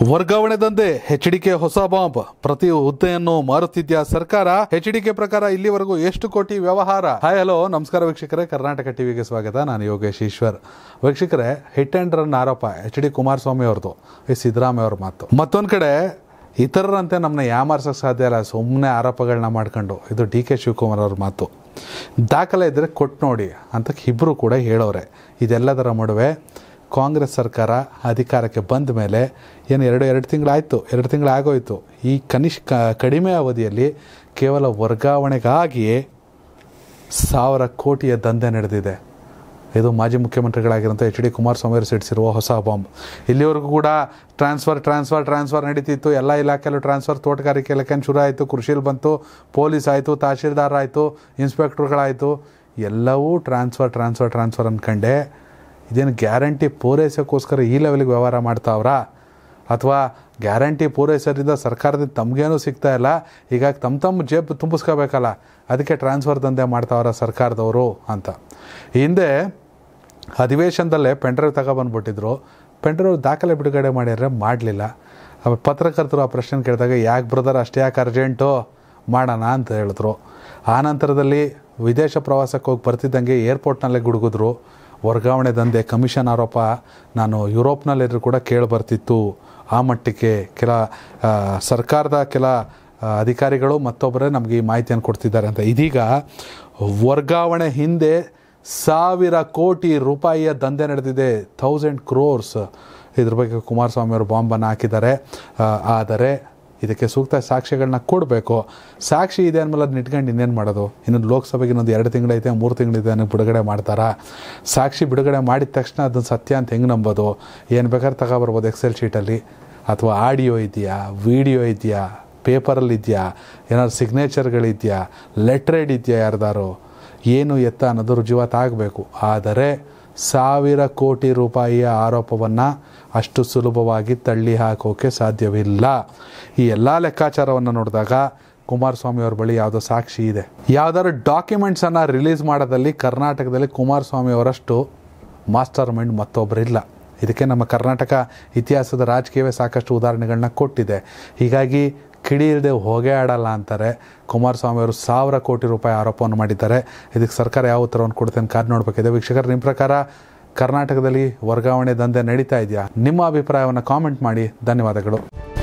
ವರ್ಗಾವಣೆ ದಂಧೆ ಎಚ್ಡಿಕೆ ಹೊಸ ಬಾಂಬ್ ಪ್ರತಿ ಹುದ್ದೆಯನ್ನು ಮಾರುತ್ತಿದ್ದ ಸರ್ಕಾರ ಎಚ್ಡಿಕೆ ಪ್ರಕಾರ ಇಲ್ಲಿವರೆಗೂ ಎಷ್ಟು ಕೋಟಿ ವ್ಯವಹಾರ ಹಾಯ್ ಹಲೋ ನಮಸ್ಕಾರ ವೀಕ್ಷಕರೇ ಕರ್ನಾಟಕ ಟಿವಿಗೆ ಸ್ವಾಗತ ನಾನು ಯೋಗೇಶ್ ಈಶ್ವರ್ ವೀಕ್ಷಕರೇ ಹಿಟ್ ಅಂಡ್ ರನ್ ಆರೋಪ ಎಚ್ ಡಿ ಕುಮಾರಸ್ವಾಮಿ ಅವ್ರದ್ದು ಈ ಸಿದ್ದರಾಮಯ್ಯ ಅವ್ರ ಮಾತು ಮತ್ತೊಂದು ಕಡೆ ಇತರರಂತೆ ನಮ್ಮನ್ನ ಯಾಮಾರ್ಸಕ್ಕೆ ಸಾಧ್ಯ ಇಲ್ಲ ಸುಮ್ಮನೆ ಆರೋಪಗಳನ್ನ ಮಾಡ್ಕೊಂಡು ಇದು ಡಿ ಕೆ ಶಿವಕುಮಾರ್ ಅವ್ರ ಮಾತು ದಾಖಲೆ ಇದ್ದರೆ ಕೊಟ್ಟು ನೋಡಿ ಅಂತ ಇಬ್ಬರು ಕೂಡ ಹೇಳೋರೆ ಇದೆಲ್ಲದರ ನಡುವೆ ಕಾಂಗ್ರೆಸ್ ಸರ್ಕಾರ ಅಧಿಕಾರಕ್ಕೆ ಬಂದ ಮೇಲೆ ಏನು ಎರಡು ಎರಡು ತಿಂಗಳಾಯಿತು ಎರಡು ತಿಂಗಳು ಆಗೋಯ್ತು ಈ ಕನಿಷ್ಠ ಕಡಿಮೆ ಅವಧಿಯಲ್ಲಿ ಕೇವಲ ವರ್ಗಾವಣೆಗಾಗಿಯೇ ಸಾವಿರ ಕೋಟಿಯ ದಂಧೆ ನಡೆದಿದೆ ಇದು ಮಾಜಿ ಮುಖ್ಯಮಂತ್ರಿಗಳಾಗಿರೋಂಥ ಎಚ್ ಡಿ ಕುಮಾರಸ್ವಾಮಿ ಅವರು ಸಿಡಿಸಿರುವ ಹೊಸ ಬಾಂಬ್ ಇಲ್ಲಿವರೆಗೂ ಕೂಡ ಟ್ರಾನ್ಸ್ಫರ್ ಟ್ರಾನ್ಸ್ಫರ್ ಟ್ರಾನ್ಸ್ಫರ್ ನಡೀತಿತ್ತು ಎಲ್ಲ ಇಲಾಖೆಯಲ್ಲೂ ಟ್ರಾನ್ಸ್ಫರ್ ತೋಟಗಾರಿಕೆ ಇಲಾಖೆ ಶುರು ಆಯಿತು ಕೃಷಿಲಿ ಬಂತು ಪೊಲೀಸ್ ಆಯಿತು ತಹಶೀಲ್ದಾರ್ ಆಯಿತು ಇನ್ಸ್ಪೆಕ್ಟ್ರುಗಳಾಯಿತು ಎಲ್ಲವೂ ಟ್ರಾನ್ಸ್ಫರ್ ಟ್ರಾನ್ಸ್ಫರ್ ಟ್ರಾನ್ಸ್ಫರ್ ಅಂದ್ಕೊಂಡೆ ಇದೇನು ಗ್ಯಾರಂಟಿ ಪೂರೈಸೋಕ್ಕೋಸ್ಕರ ಈ ಲೆವೆಲ್ಗೆ ವ್ಯವಹಾರ ಮಾಡ್ತಾವ್ರಾ ಅಥವಾ ಗ್ಯಾರಂಟಿ ಪೂರೈಸೋದ್ರಿಂದ ಸರ್ಕಾರದಿಂದ ತಮಗೇನೂ ಸಿಗ್ತಾ ಇಲ್ಲ ಹೀಗಾಗಿ ತಮ್ಮ ತಮ್ಮ ಜೇಬು ತುಂಬಿಸ್ಕೋಬೇಕಲ್ಲ ಅದಕ್ಕೆ ಟ್ರಾನ್ಸ್ಫರ್ ದಂಧೆ ಮಾಡ್ತಾವ್ರ ಸರ್ಕಾರದವರು ಅಂತ ಈ ಹಿಂದೆ ಅಧಿವೇಶನದಲ್ಲೇ ಪೆಂಡ್ರೈವ್ ತಗೊಬಂದ್ಬಿಟ್ಟಿದ್ರು ಪೆಂಡ್ರೈವ್ ದಾಖಲೆ ಬಿಡುಗಡೆ ಮಾಡಿದ್ರೆ ಮಾಡಲಿಲ್ಲ ಪತ್ರಕರ್ತರು ಆ ಪ್ರಶ್ನೆ ಕೇಳಿದಾಗ ಯಾಕೆ ಬ್ರದರ್ ಅಷ್ಟೇ ಯಾಕೆ ಅರ್ಜೆಂಟು ಮಾಡೋಣ ಅಂತ ಹೇಳಿದ್ರು ಆ ನಂತರದಲ್ಲಿ ವಿದೇಶ ಪ್ರವಾಸಕ್ಕೆ ಹೋಗಿ ಬರ್ತಿದ್ದಂಗೆ ಏರ್ಪೋರ್ಟ್ನಲ್ಲೇ ಗುಡುಗಿದ್ರು ವರ್ಗಾವಣೆ ದಂಧೆ ಕಮಿಷನ್ ಆರೋಪ ನಾನು ಯುರೋಪ್ನಲ್ಲಿದ್ರು ಕೂಡ ಕೇಳಿ ಬರ್ತಿತ್ತು ಆ ಮಟ್ಟಕ್ಕೆ ಕೆಲ ಆ, ಸರ್ಕಾರದ ಕೆಲ ಆ, ಅಧಿಕಾರಿಗಳು ಮತ್ತೊಬ್ಬರೇ ನಮಗೆ ಈ ಮಾಹಿತಿಯನ್ನು ಕೊಡ್ತಿದ್ದಾರೆ ಅಂತ ಇದೀಗ ವರ್ಗಾವಣೆ ಹಿಂದೆ ಸಾವಿರ ಕೋಟಿ ರೂಪಾಯಿಯ ದಂಧೆ ನಡೆದಿದೆ ಥೌಸಂಡ್ ಕ್ರೋರ್ಸ್ ಇದ್ರ ಬಗ್ಗೆ ಕುಮಾರಸ್ವಾಮಿ ಅವರು ಬಾಂಬನ್ನು ಹಾಕಿದ್ದಾರೆ ಆ, ಆದರೆ ಇದಕ್ಕೆ ಸೂಕ್ತ ಸಾಕ್ಷ್ಯಗಳನ್ನ ಕೊಡಬೇಕು ಸಾಕ್ಷಿ ಇದೆ ಅಂದಮೇಲೆ ಅದನ್ನ ಇಟ್ಕೊಂಡು ಇನ್ನೇನು ಮಾಡೋದು ಇನ್ನು ಲೋಕಸಭೆಗೆ ಇನ್ನೊಂದು ಎರಡು ತಿಂಗಳೈತೆ ಮೂರು ತಿಂಗಳಿದೆ ಅನ್ನೋ ಬಿಡುಗಡೆ ಮಾಡ್ತಾರಾ ಸಾಕ್ಷಿ ಬಿಡುಗಡೆ ಮಾಡಿದ ತಕ್ಷಣ ಅದನ್ನು ಸತ್ಯ ಅಂತ ಹೆಂಗೆ ನಂಬೋದು ಏನು ಬೇಕಾದ್ರೆ ತಗೊಬರ್ಬೋದು ಎಕ್ಸೆಲ್ ಶೀಟಲ್ಲಿ ಅಥವಾ ಆಡಿಯೋ ಇದೆಯಾ ವಿಡಿಯೋ ಇದೆಯಾ ಪೇಪರಲ್ಲಿ ಇದೆಯಾ ಏನಾದ್ರು ಸಿಗ್ನೇಚರ್ಗಳಿದೆಯಾ ಲೆಟ್ರೇಡ್ ಇದೆಯಾ ಯಾರ್ದಾರು ಏನು ಎತ್ತ ಅನ್ನೋದು ರುಜುವಾತ್ ಆಗಬೇಕು ಆದರೆ ಸಾವಿರ ಕೋಟಿ ರೂಪಾಯಿಯ ಆರೋಪವನ್ನು ಅಷ್ಟು ಸುಲಭವಾಗಿ ತಳ್ಳಿ ಹಾಕೋಕೆ ಸಾಧ್ಯವಿಲ್ಲ ಈ ಎಲ್ಲ ಲೆಕ್ಕಾಚಾರವನ್ನು ನೋಡಿದಾಗ ಕುಮಾರಸ್ವಾಮಿ ಅವ್ರ ಬಳಿ ಯಾವುದೋ ಸಾಕ್ಷಿ ಇದೆ ಯಾವ್ದಾದ್ರು ಡಾಕ್ಯುಮೆಂಟ್ಸನ್ನು ರಿಲೀಸ್ ಮಾಡೋದಲ್ಲಿ ಕರ್ನಾಟಕದಲ್ಲಿ ಕುಮಾರಸ್ವಾಮಿ ಅವರಷ್ಟು ಮಾಸ್ಟರ್ ಮೈಂಡ್ ಮತ್ತೊಬ್ಬರಿಲ್ಲ ಇದಕ್ಕೆ ನಮ್ಮ ಕರ್ನಾಟಕ ಇತಿಹಾಸದ ರಾಜಕೀಯವೇ ಸಾಕಷ್ಟು ಉದಾಹರಣೆಗಳನ್ನ ಕೊಟ್ಟಿದೆ ಹೀಗಾಗಿ ಕಿಡಿ ಇಲ್ಲದೆ ಹೊಗೆ ಆಡಲ್ಲ ಅಂತಾರೆ ಕುಮಾರಸ್ವಾಮಿ ಅವರು ಸಾವಿರ ಕೋಟಿ ರೂಪಾಯಿ ಆರೋಪವನ್ನು ಮಾಡಿದ್ದಾರೆ ಇದಕ್ಕೆ ಸರ್ಕಾರ ಯಾವ ಉತ್ತರವನ್ನು ಕೊಡುತ್ತೆ ಕಾದು ನೋಡಬೇಕಿದೆ ವೀಕ್ಷಕರು ನಿಮ್ಮ ಪ್ರಕಾರ ಕರ್ನಾಟಕದಲ್ಲಿ ವರ್ಗಾವಣೆ ದಂಧೆ ನಡೀತಾ ಇದೆಯಾ ನಿಮ್ಮ ಅಭಿಪ್ರಾಯವನ್ನು ಕಾಮೆಂಟ್ ಮಾಡಿ ಧನ್ಯವಾದಗಳು